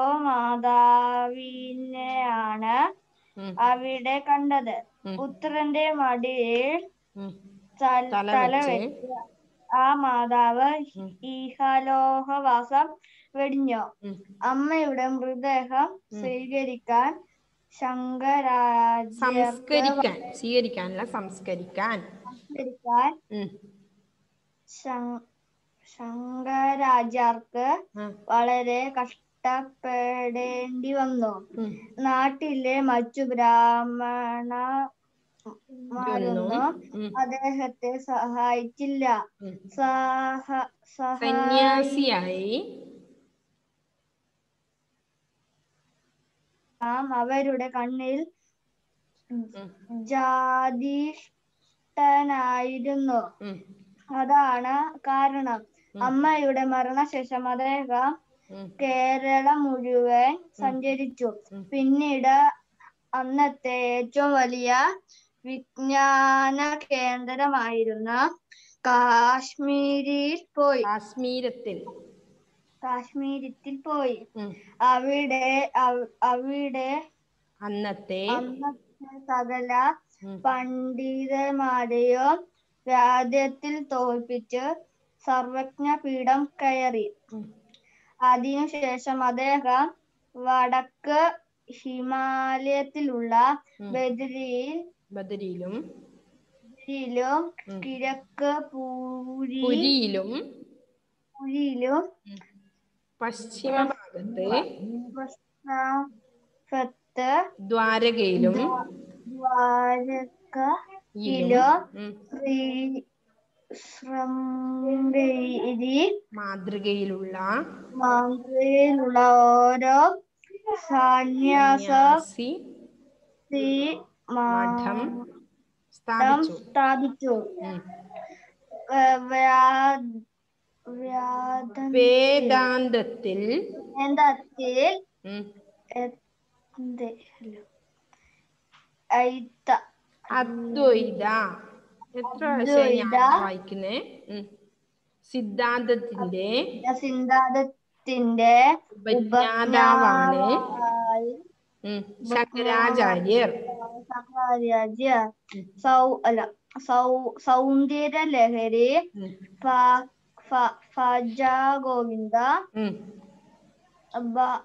Speaker 2: സ്വമാതാവിനെയാണ്
Speaker 1: ഉം,
Speaker 2: അവിടെ കണ്ടത്
Speaker 1: ഉം.
Speaker 2: പുത്രന്റെ മടിയിൽ
Speaker 1: ഉം.
Speaker 2: തല
Speaker 1: തല
Speaker 2: തല
Speaker 1: വെച്ച്
Speaker 2: വെച്ച് ആ മാതാവ്
Speaker 1: ഉം.
Speaker 2: ഈഹലോഹവാസം വെടിഞ്ഞു
Speaker 1: ഉം.
Speaker 2: അമ്മയുടെ മൃതദേഹം സ്വീകരിക്കാൻ ശങ്കരാചാര്യർക്ക്
Speaker 1: സംസ്കരിക്കാൻ സ്വീകരിക്കാനല്ല സംസ്കരിക്കാൻ
Speaker 2: സ്വീകരിക്കാൻ
Speaker 1: ഉം,
Speaker 2: ശം- ശങ്കരാചാര്യർക്ക്
Speaker 1: ആ,
Speaker 2: വളരെ കഷ്ടപ്പെടേണ്ടി വന്നു
Speaker 1: ഉം.
Speaker 2: നാട്ടിലെ മറ്റു ബ്രാഹ്മണമാരൊന്നും
Speaker 1: ഉം,
Speaker 2: അദ്ദേഹത്തെ സഹായിച്ചില്ല
Speaker 1: ഉം.
Speaker 2: സഹ സഹായി
Speaker 1: സന്യാസിയായി
Speaker 2: അവരുടെ കണ്ണിൽ
Speaker 1: ഉം,
Speaker 2: ജാതിഷ്ഠനായിരുന്നു
Speaker 1: ഉം,
Speaker 2: അതാണ് കാരണം അമ്മയുടെ മരണശേഷം അദ്ദേഹം
Speaker 1: ഉം,
Speaker 2: കേരളം മുഴുവൻ സഞ്ചരിച്ചു
Speaker 1: ഉം.
Speaker 2: പിന്നീട് അന്നത്തെ ഏറ്റവും വലിയ വിജ്ഞാന കേന്ദ്രമായിരുന്ന കാശ്മീരിൽ പോയി
Speaker 1: കാശ്മീരത്തിൽ
Speaker 2: കാശ്മീരത്തിൽ പോയി
Speaker 1: ഉം.
Speaker 2: അവിടെ അവ- അവിടെ
Speaker 1: അന്നത്തെ
Speaker 2: അന്നത്തെ സകല
Speaker 1: ഉം,
Speaker 2: പണ്ഡിതന്മാരെയും രാജ്യത്തിൽ തോൽപ്പിച്ച് സർവജ്ഞ പീഠം കയറി
Speaker 1: ഉം,
Speaker 2: അതിനുശേഷം അദ്ദേഹം വടക്ക് ഹിമാലയത്തിലുള്ള
Speaker 1: ഉം.
Speaker 2: ബദരിയിൽ
Speaker 1: ബദരിയിലും
Speaker 2: ബദരിയിലും
Speaker 1: ഉം.
Speaker 2: കിഴക്ക് പൂരി
Speaker 1: പുരിയിലും
Speaker 2: പുരിയിലും
Speaker 1: ഉം, പശ്ചിമ ഭാഗത്ത്
Speaker 2: പശ്ചാത്തലത്ത്
Speaker 1: ദ്വാരകയിലും
Speaker 2: ദ്വാരകയിലും
Speaker 1: ഉം,
Speaker 2: ശ്രീ ശൃംഗേരി
Speaker 1: മാതൃകയിലുള്ള
Speaker 2: മാതൃകയിലുള്ള ഓരോ സന്യാസ
Speaker 1: സന്യാസി
Speaker 2: മഠം
Speaker 1: മഠം സ്ഥാപിച്ചു
Speaker 2: സ്ഥാപിച്ചു
Speaker 1: ഉം.
Speaker 2: വേ- വ്യാ- വ്യാദ-
Speaker 1: വേദാന്തത്തിൽ
Speaker 2: വേദത്തിൽ
Speaker 1: ഉം,
Speaker 2: എന്ത്? ഐത്ത
Speaker 1: അദ്വൈത എത്ര പ്രാവശ്യം ഞാൻ വായിക്കുന്നേ ഉം. സിദ്ധാന്തത്തിന്റെ
Speaker 2: സിദ്ധാന്തത്തിന്റെ
Speaker 1: ഉപജ്ഞാതാവാണ്
Speaker 2: ഉപജ്ഞാതാവായി
Speaker 1: ഉം, ശങ്കരാചാര്യർ
Speaker 2: ശങ്കരാചാര്യ സൗ അല്ല സൗ സൗന്ദര്യ ലഹരി
Speaker 1: ഉം,
Speaker 2: ഫ- ഫ- ഫജ ഗോവിന്ദ
Speaker 1: ഉം.
Speaker 2: ബ-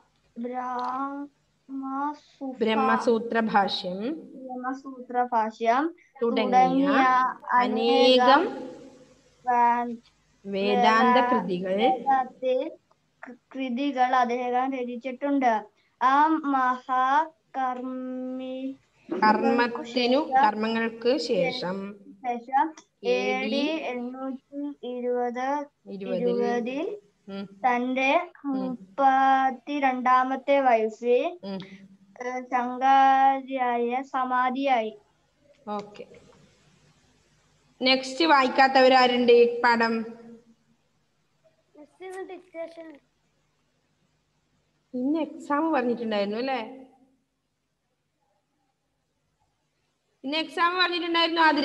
Speaker 2: ബ്രഹ്മസു-
Speaker 1: ബ്രഹ്മസൂത്ര ഭാഷ്യം
Speaker 2: ബ്രഹ്മസൂത്ര ഭാഷ്യം
Speaker 1: തുടങ്ങിയ അനേകം
Speaker 2: വേ-
Speaker 1: വേദാന്ത കൃതികൾ
Speaker 2: വേദാന്ത കൃതികൾ അദ്ദേഹം രചിച്ചിട്ടുണ്ട് ആ മഹാകർമ്മി
Speaker 1: കർമ്മത്തിനു കർമ്മങ്ങൾക്ക് ശേഷം
Speaker 2: ശേഷം എ ഡി എണ്ണൂറ്റി ഇരുപത്
Speaker 1: ഇരുപതിൽ
Speaker 2: ഇരുപതിൽ
Speaker 1: ഉം,
Speaker 2: തന്റെ മുപ്പത്തിരണ്ടാമത്തെ വയസ്സിൽ
Speaker 1: ഉം.
Speaker 2: ഏഹ് ശങ്കരായ സമാധിയായി
Speaker 1: ഓക്കെ നെക്സ്റ്റ് വായിക്കാത്തവരാരുണ്ട് ഈ പാഠം ഇന്ന് എക്സാം പറഞ്ഞിട്ടുണ്ടായിരുന്നു അല്ലേ ഇന്ന് എക്സാം പറഞ്ഞിട്ടുണ്ടായിരുന്നു ആതിര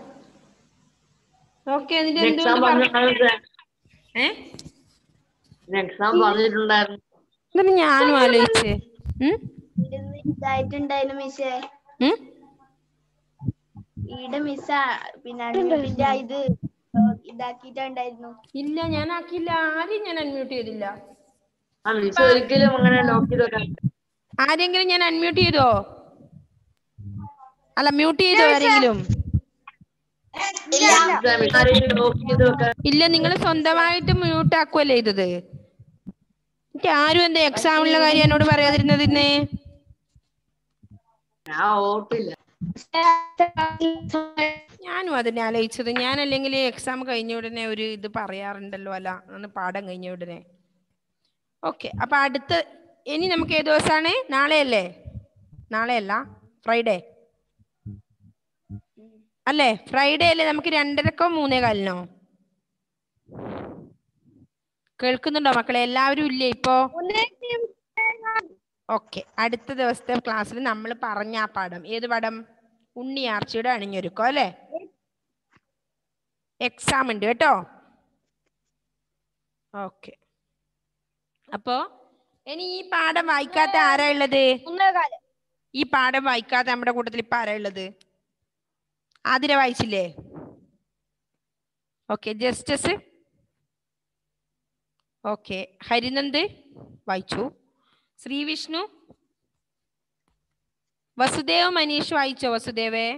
Speaker 1: ഓക്കെ എന്നിട്ട്
Speaker 5: എക്സാം
Speaker 1: എന്തുകൊണ്ട് പറ-
Speaker 5: പറഞ്ഞിട്ടുണ്ടായിരുന്നു
Speaker 1: ഏ
Speaker 5: എക്സാം പറഞ്ഞിട്ടുണ്ടായിരുന്നു
Speaker 1: എന്നിട്ട് ഞാനും ആലോചിച്ചേ ഉം?
Speaker 2: ഇതായിട്ടുണ്ടായിരുന്നു മിസ്സേ
Speaker 1: ഉം?
Speaker 2: ഈടെ മിസ് പിന്നെ അൺമ്യൂട്ടിന്റെ ഇത് ഇതാക്കിയിട്ടുണ്ടായിരുന്നു
Speaker 1: ഇല്ല ഞാൻ ആക്കിയില്ല ആരെയും ഞാൻ അൺമ്യൂട്ട് ചെയ്തില്ല
Speaker 5: ആ മിസ് ഒരിക്കലും അങ്ങനെ ലോക്ക് ചെയ്ത് വെക്കാൻ
Speaker 1: ആരെങ്കിലും ഞാൻ അൺമ്യൂട്ട് ചെയ്തോ അല്ല മ്യൂട്ട് ചെയ്തോ ആരെങ്കിലും
Speaker 5: മിസ് ആരെയും ലോക്ക് ചെയ്ത് വെക്കാൻ
Speaker 1: ഇല്ല നിങ്ങൾ സ്വന്തമായിട്ട് മ്യൂട്ട് ആക്കുവല്ലേ ചെയ്തത് എനിക്ക് ആരും എന്താ എക്സാമിനുള്ള കാര്യം എന്നോട് പറയാതിരുന്നത് ഇന്ന്
Speaker 5: ഞാൻ ഓർത്തില്ല
Speaker 1: ഞാനും അതിനെ ആലോചിച്ചത് ഞാൻ അല്ലെങ്കിൽ എക്സാം കഴിഞ്ഞ ഉടനെ ഒരു ഇത് പറയാറുണ്ടല്ലോ അല്ല അന്ന് പാഠം കഴിഞ്ഞ ഉടനെ ഓക്കെ അപ്പൊ അടുത്ത ഇനി നമുക്ക് ഏത് ദിവസമാണ് നാളെയല്ലേ നാളെയല്ല ഫ്രൈഡേ അല്ലേ ഫ്രൈഡേ അല്ലേ നമുക്ക് രണ്ടരക്കോ മൂന്നേ കാലിനോ കേൾക്കുന്നുണ്ടോ മക്കളെ എല്ലാവരും ഇല്ലേ ഇപ്പോ ഓക്കെ അടുത്ത ദിവസത്തെ ക്ലാസ്സിൽ നമ്മൾ പറഞ്ഞ ആ പാഠം ഏത് പാഠം ഉണ്ണിയാർച്ചയുടെ അണിഞ്ഞൊരുക്കോ അല്ലേ എക്സാം ഉണ്ട് കേട്ടോ ഓക്കെ അപ്പോ ഇനി ഈ പാഠം വായിക്കാത്ത ആരാ ഉള്ളത് ഈ പാഠം വായിക്കാത്ത നമ്മുടെ കൂട്ടത്തിൽ ഇപ്പൊ ആരാ ഉള്ളത് ആതിര വായിച്ചില്ലേ ഓക്കെ ജസ്റ്റസ് ഓക്കെ ഹരിനന്ദ് വായിച്ചു ശ്രീവിഷ്ണു വസുദേവ് മനീഷ് വായിച്ചോ വസുദേവേ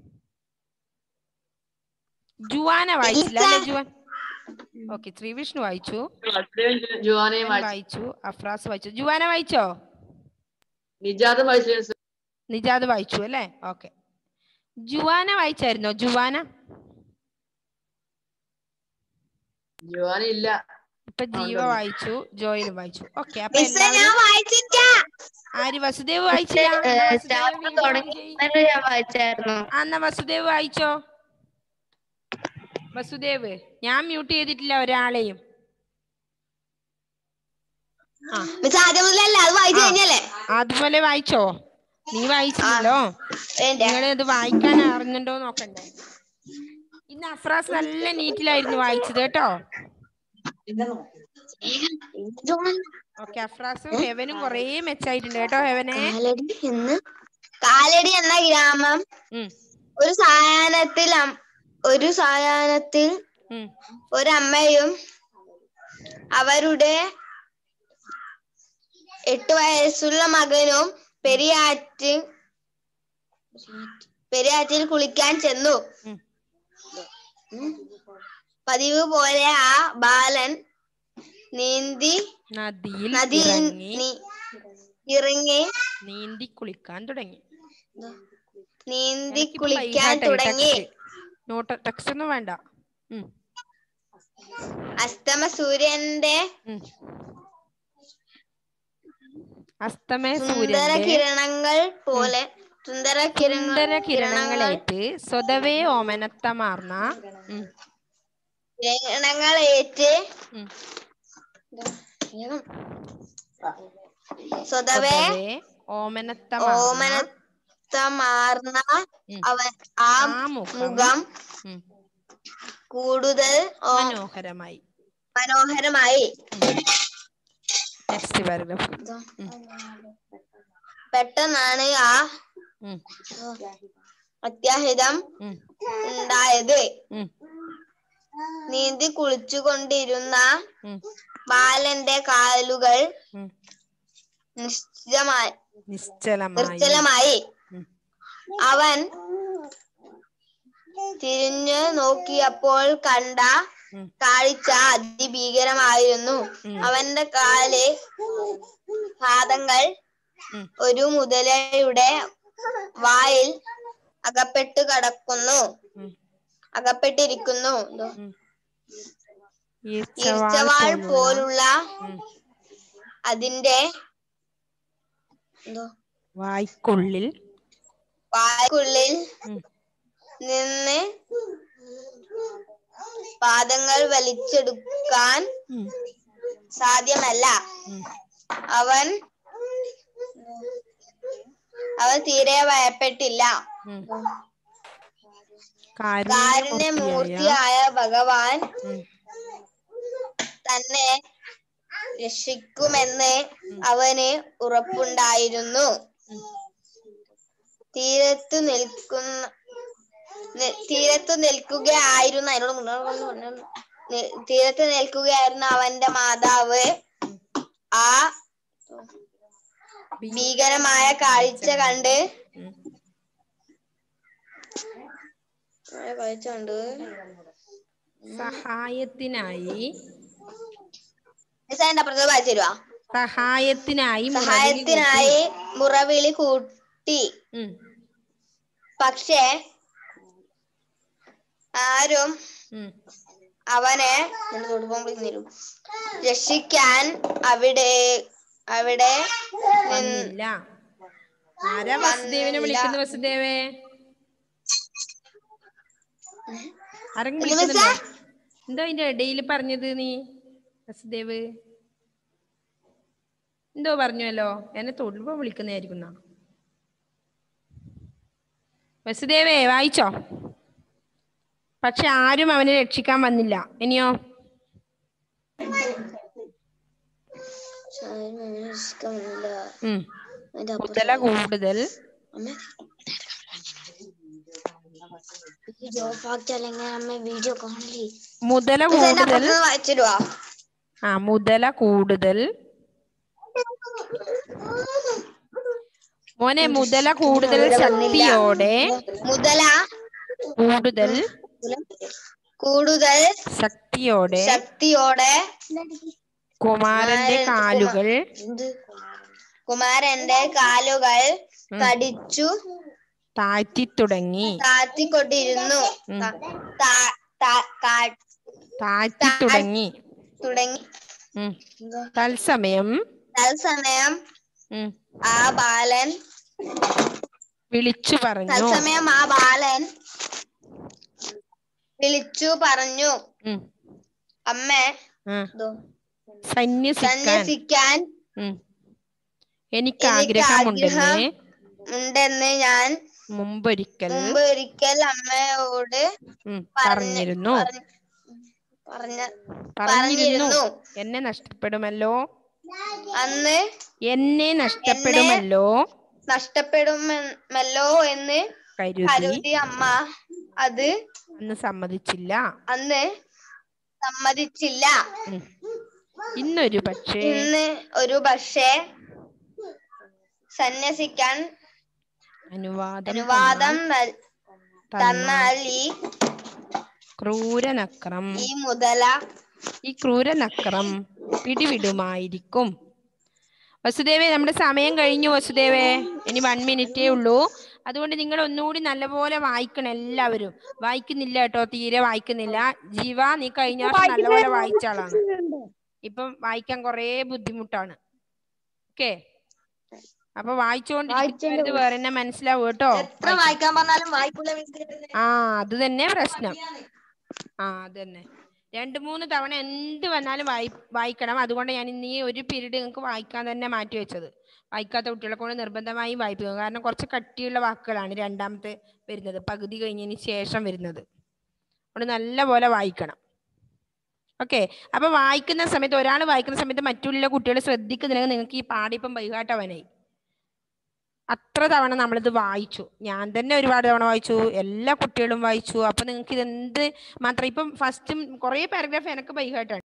Speaker 1: ജുവാന വായിച്ചില്ല അല്ലേ ജുവാൻ ഓക്കെ ശ്രീവിഷ്ണു വായിച്ചു
Speaker 5: ജുവാനയും
Speaker 1: ഞാൻ വായിച്ചു അഫ്രാസ് വായിച്ചു ജുവാന വായിച്ചോ
Speaker 5: നിജാദും വായിച്ചു മിസ്
Speaker 1: നിജാദ് വായിച്ചു അല്ലേ ഓക്കെ ജുവാന വായിച്ചായിരുന്നോ ജുവാന
Speaker 5: ജുവാന ഇല്ല
Speaker 1: ഇപ്പൊ ജീവ
Speaker 5: ഉണ്ട്.
Speaker 1: വായിച്ചു ജോയിലും വായിച്ചു ഓക്കെ അപ്പൊ എല്ലാവരും ആര് വസുദേവ് വായിച്ചില്ല എന്നാ വസുദേവ് വീണ്ടും on ചെയ്യ്.
Speaker 2: ഞാൻ വായിച്ചായിരുന്നു
Speaker 1: ആ, എന്നാ വസുദേവ് വായിച്ചോ വസുദേവ് ഞാൻ മ്യൂട്ട് ചെയ്തിട്ടില്ല ഒരാളെയും ആ
Speaker 2: മിസ് ആദ്യം മുതലല്ല അത് വായിച്ചു
Speaker 1: ആ.
Speaker 2: കഴിഞ്ഞല്ലേ
Speaker 1: അതുപോലെ വായിച്ചോ നീ വായിച്ചില്ലല്ലോ നിങ്ങൾ ഇത് വായിക്കാൻ അറിഞ്ഞുണ്ടോ നോക്കണ്ടേ ഇന്ന് അഫ്രാസ് നല്ല നീറ്റിലായിരുന്നു വായിച്ചത് കേട്ടോ ഓക്കെ അഫ്രാസും ഹെവനും കൊറേ മെച്ചായിട്ടുണ്ട് കേട്ടോ ഹെവനെ
Speaker 2: കാലടി എന്ന് കാലടി എന്ന ഗ്രാമം
Speaker 1: ഉം,
Speaker 2: ഒരു സായാഹ്നത്തിൽ അം- ഒരു സായാഹ്നത്തിൽ
Speaker 1: ഉം,
Speaker 2: ഒരമ്മയും അവരുടെ എട്ട് വയസ്സുള്ള മകനും പെരിയാറ്റ് പെരിയാറ്റിൽ കുളിക്കാൻ ചെന്നു
Speaker 1: ഉം.
Speaker 2: ഉം. പതിവ് പോലെ ആ ബാലൻ നീന്തി
Speaker 1: നദിയിൽ
Speaker 2: നദിയിൽ
Speaker 1: ഇറങ്ങി
Speaker 2: നീ- ഇറങ്ങി
Speaker 1: നീന്തി കുളിക്കാൻ തുടങ്ങി
Speaker 2: നീന്തി
Speaker 1: എനിക്കിപ്പോ
Speaker 2: കുളിക്കാൻ
Speaker 1: വൈകാട്ടെ
Speaker 2: തുടങ്ങി
Speaker 1: text. നോട്ട് ടെക്സ്റ്റ് ഒന്നും വേണ്ട ഉം,
Speaker 2: അസ്തമ സൂര്യന്റെ
Speaker 1: ഉം. അസ്തമയ
Speaker 2: സുന്ദര
Speaker 1: സൂര്യന്റെ
Speaker 2: കിരണങ്ങൾ പോലെ സുന്ദര കിരണങ്ങൾ
Speaker 1: സുന്ദര കിരണങ്ങളേറ്റ് സ്വതവേ ഓമനത്തമാർന്ന ഉം,
Speaker 2: കിരണങ്ങളേറ്റ്
Speaker 1: ഉം.
Speaker 2: സ്വതവേ
Speaker 1: സ്വതവേ ഓമനത്തമാർന്ന
Speaker 2: ഓമനത്തമാർന്ന
Speaker 1: ഉം.
Speaker 2: അവൻ ആ
Speaker 1: ആ മുഖം
Speaker 2: മുഖം
Speaker 1: ഉം,
Speaker 2: കൂടുതൽ ഓ-
Speaker 1: മനോഹരമായി
Speaker 2: മനോഹരമായി
Speaker 1: നെക്സ്റ്റ് പാരഗ്രാഫ്
Speaker 2: പെട്ടെന്നാണ് ആ
Speaker 1: ഉം,
Speaker 2: അത്യാഹിതം
Speaker 1: ഉം,
Speaker 2: ഉണ്ടായത്
Speaker 1: ഉം,
Speaker 2: നീന്തി കുളിച്ചുകൊണ്ടിരുന്ന
Speaker 1: ഉം,
Speaker 2: ബാലന്റെ കാലുകൾ
Speaker 1: ഉം.
Speaker 2: നിശ്ചലമായി
Speaker 1: നിശ്ചലമായി
Speaker 2: നിർജ്ജലമായി
Speaker 1: ഉം.
Speaker 2: അവൻ തിരിഞ്ഞു നോക്കിയപ്പോൾ കണ്ട
Speaker 1: ഉം.
Speaker 2: കാഴ്ച അതിഭീകരമായിരുന്നു
Speaker 1: ഉം.
Speaker 2: അവന്റെ കാല് പാദങ്ങൾ
Speaker 1: ഉം.
Speaker 2: ഒരു മുതലയുടെ വായിൽ അകപ്പെട്ടു കിടക്കുന്നു
Speaker 1: ഉം,
Speaker 2: അകപ്പെട്ടിരിക്കുന്നു എന്തോ?
Speaker 1: ഉം.
Speaker 2: ഈർച്ചവാൾ
Speaker 1: ഈർച്ചവാൾ പോലുള്ള
Speaker 2: പോലുള്ള
Speaker 1: ഉം,
Speaker 2: അതിന്റെ എന്തോ
Speaker 1: വായ്ക്കുള്ളിൽ
Speaker 2: വായ്ക്കുള്ളിൽ
Speaker 1: ഉം,
Speaker 2: നിന്ന് പാദങ്ങൾ വലിച്ചെടുക്കാൻ
Speaker 1: ഉം,
Speaker 2: സാധ്യമല്ല
Speaker 1: ഉം.
Speaker 2: അവൻ അവൻ തീരെ ഭയപ്പെട്ടില്ല
Speaker 1: ഉം.
Speaker 2: കാരുണ്യമൂർത്തിയായ
Speaker 1: കാരുണ്യമൂർത്തിയായ
Speaker 2: ഭഗവാൻ
Speaker 1: ഉം,
Speaker 2: തന്നെ രക്ഷിക്കുമെന്ന് അവന് ഉറപ്പുണ്ടായിരുന്നു തീരത്തു നിൽക്കുന്ന
Speaker 6: നി- തീരത്ത് നിൽക്കുകയായിരുന്നു അതിനോട് മുന്നോട്ട് വന്ന് പറഞ്ഞു. നി- തീരത്ത് നിൽക്കുകയായിരുന്നു അവന്റെ മാതാവ് ആ ഭീകരമായ കാഴ്ച കണ്ട്
Speaker 1: ഉം.
Speaker 6: ആ കാഴ്ച കണ്ട്
Speaker 1: സഹായത്തിനായി
Speaker 6: മിസ് അതിന്റെ അപ്പുറത്ത് വായിച്ചു തരുവാ
Speaker 1: സഹായത്തിനായി മുറവിളി
Speaker 6: സഹായത്തിനായി മുറവിളി കൂട്ടി
Speaker 1: കൂട്ടി. ഉം,
Speaker 6: പക്ഷേ ആരും
Speaker 1: ഉം.
Speaker 6: അവനെ ഞാൻ തൊട്ട് പോകുമ്പോൾ വിളിക്കുന്നില്ല. രക്ഷിക്കാൻ അവിടെ അവിടെ നിന്ന്
Speaker 1: വന്നില്ല ആരാ വസുദേവനെ വിളിക്കുന്നത് വസുദേവേ ആരെങ്കിലും
Speaker 6: ഇല്ല, മിസ്സേ.
Speaker 1: വിളിക്കുന്നുണ്ടോ എന്തോ അതിന്റെ ഇടയിൽ പറഞ്ഞത് നീ വസുദേവ് എന്തോ പറഞ്ഞല്ലോ എന്നെ തൊടുമ്പോ വിളിക്കുന്നതായിരിക്കും എന്നാ. വസുദേവേ വായിച്ചോ പക്ഷെ ആരും അവനെ രക്ഷിക്കാൻ വന്നില്ല ഇനിയോ
Speaker 6: ആരും അവനെ രക്ഷിക്കാൻ വന്നില്ല.
Speaker 1: ഉം
Speaker 6: അതിന്റെ അപ്പുറത്ത്
Speaker 1: മുതല കൂടുതൽ
Speaker 6: അമ്മേ വീഡിയോ ഓഫ് ആക്കിയാലെങ്ങനെ അമ്മ വീഡിയോ കാണില്ലേ
Speaker 1: മുതല
Speaker 6: മിസ് അതിന്റെ
Speaker 1: കൂടുതൽ
Speaker 6: അപ്പുറത്ത് വായിച്ചിടുവാ
Speaker 1: ആ മുതല കൂടുതൽ മോനെ മുതല കൂടുതൽ ശക്തിയോടെ
Speaker 6: മുതല
Speaker 1: കൂടുതൽ
Speaker 6: കൂടുതൽ
Speaker 1: ശക്തിയോടെ
Speaker 6: ശക്തിയോടെ
Speaker 1: കുമാരന്റെ
Speaker 6: കുമാരൻ-
Speaker 1: കാലുകൾ
Speaker 6: എന്ത്? കുമാരന്റെ കാലുകൾ കടിച്ചു
Speaker 1: താഴ്ത്തി തുടങ്ങി
Speaker 6: താത്തിക്കൊണ്ടിരുന്നു
Speaker 1: ഉം.
Speaker 6: ത- താ- താ- താ-
Speaker 1: താഴ്ത്തി തുടങ്ങി
Speaker 6: തുടങ്ങി
Speaker 1: ഉം. തത്സമയം
Speaker 6: തത്സമയം
Speaker 1: ഉം,
Speaker 6: ആ ബാലൻ
Speaker 1: വിളിച്ചു പറഞ്ഞു
Speaker 6: തത്സമയം ആ ബാലൻ വിളിച്ചു പറഞ്ഞു
Speaker 1: ഉം,
Speaker 6: അമ്മേ
Speaker 1: ആ,
Speaker 6: ദോ,
Speaker 1: സന്യസിക്കാൻ
Speaker 6: സന്യസിക്കാൻ
Speaker 1: ഉം. എനിക്ക്
Speaker 6: എനിക്ക്
Speaker 1: ആഗ്രഹമുണ്ടെന്ന്
Speaker 6: ആഗ്രഹം ഉണ്ടെന്ന് ഞാൻ
Speaker 1: മുമ്പൊരിക്കൽ
Speaker 6: മുമ്പ് ഒരിക്കൽ അമ്മയോട്
Speaker 1: ഉം,
Speaker 6: പറഞ്ഞ്-
Speaker 1: പറഞ്ഞിരുന്നു
Speaker 6: പറഞ്ഞ- പറഞ്ഞ
Speaker 1: പറഞ്ഞിരുന്നു
Speaker 6: പറഞ്ഞിരുന്നു
Speaker 1: എന്നെ നഷ്ടപ്പെടുമല്ലോ
Speaker 6: അന്ന്
Speaker 1: എന്നെ നഷ്ടപ്പെടുമല്ലോ
Speaker 6: നഷ്ടപ്പെടുമല്ലോ എന്ന്
Speaker 1: കരുതി
Speaker 6: കരുതി അമ്മ അത്
Speaker 1: അന്ന് സമ്മതിച്ചില്ല
Speaker 6: അന്ന് സമ്മതിച്ചില്ല
Speaker 1: ഉം. ഇന്നൊരു പക്ഷേ
Speaker 6: ഇന്ന് ഒരു പക്ഷേ സന്യസിക്കാൻ
Speaker 1: അനുവാദം
Speaker 6: അനുവാദം നൽ-
Speaker 1: തന്നാൽ
Speaker 6: തന്നാൽ ഈ
Speaker 1: ക്രൂരനക്രം
Speaker 6: ഈ മുതല
Speaker 1: ഈ ക്രൂരനക്രം പിടിവിടുമായിരിക്കും വസുദേവേ നമ്മുടെ സമയം കഴിഞ്ഞു വസുദേവേ ഇനി വൺ മിനിറ്റേ ഉള്ളൂ അതുകൊണ്ട് നിങ്ങൾ ഒന്നുകൂടി നല്ലപോലെ വായിക്കണം എല്ലാവരും വായിക്കുന്നില്ല കേട്ടോ തീരെ വായിക്കുന്നില്ല ജീവ നീ കഴിഞ്ഞ വർഷം നല്ലപോലെ വായിച്ച ആളാണ് ഇപ്പം വായിക്കാൻ കുറേ ബുദ്ധിമുട്ടാണ് ഓക്കെ അപ്പൊ വായിച്ചുകൊണ്ടിരിക്കുന്നത് വേറെ തന്നെ മനസ്സിലാവും കേട്ടോ
Speaker 6: എത്ര വായിക്കാൻ പറഞ്ഞാലും വായിക്കൂല മിസ്
Speaker 1: ആ അത് തന്നെ പ്രശ്നം ആ അത് തന്നെ രണ്ട് മൂന്ന് തവണ എന്ത് വന്നാലും വായി വായിക്കണം അതുകൊണ്ട് ഞാൻ ഇന്ന് ഈ ഒരു പീരീഡ് നിങ്ങൾക്ക് വായിക്കാൻ തന്നെ മാറ്റി വെച്ചത് വായിക്കാത്ത കുട്ടികളെ കൊണ്ട് നിർബന്ധമായും വായിപ്പിക്കും കാരണം കുറച്ച് കട്ടിയുള്ള വാക്കുകളാണ് രണ്ടാമത്തെ വരുന്നത് പകുതി കഴിഞ്ഞതിന് ശേഷം വരുന്നത് അതുകൊണ്ട് നല്ലപോലെ വായിക്കണം ഓക്കെ അപ്പൊ വായിക്കുന്ന സമയത്ത് ഒരാൾ വായിക്കുന്ന സമയത്ത് മറ്റുള്ള കുട്ടികൾ ശ്രദ്ധിക്കുന്നില്ലെങ്കിൽ നിങ്ങൾക്ക് ഈ പാടിപ്പം വൈകാട്ടവനായി അത്ര തവണ നമ്മളിത് വായിച്ചു ഞാൻ തന്നെ ഒരുപാട് തവണ വായിച്ചു എല്ലാ കുട്ടികളും വായിച്ചു അപ്പൊ നിങ്ങൾക്ക് ഇത് എന്ത് മാത്രം ഇപ്പം ഫസ്റ്റും കുറേ പാരഗ്രാഫ് എനിക്ക് ബൈഹാട്ടാണ്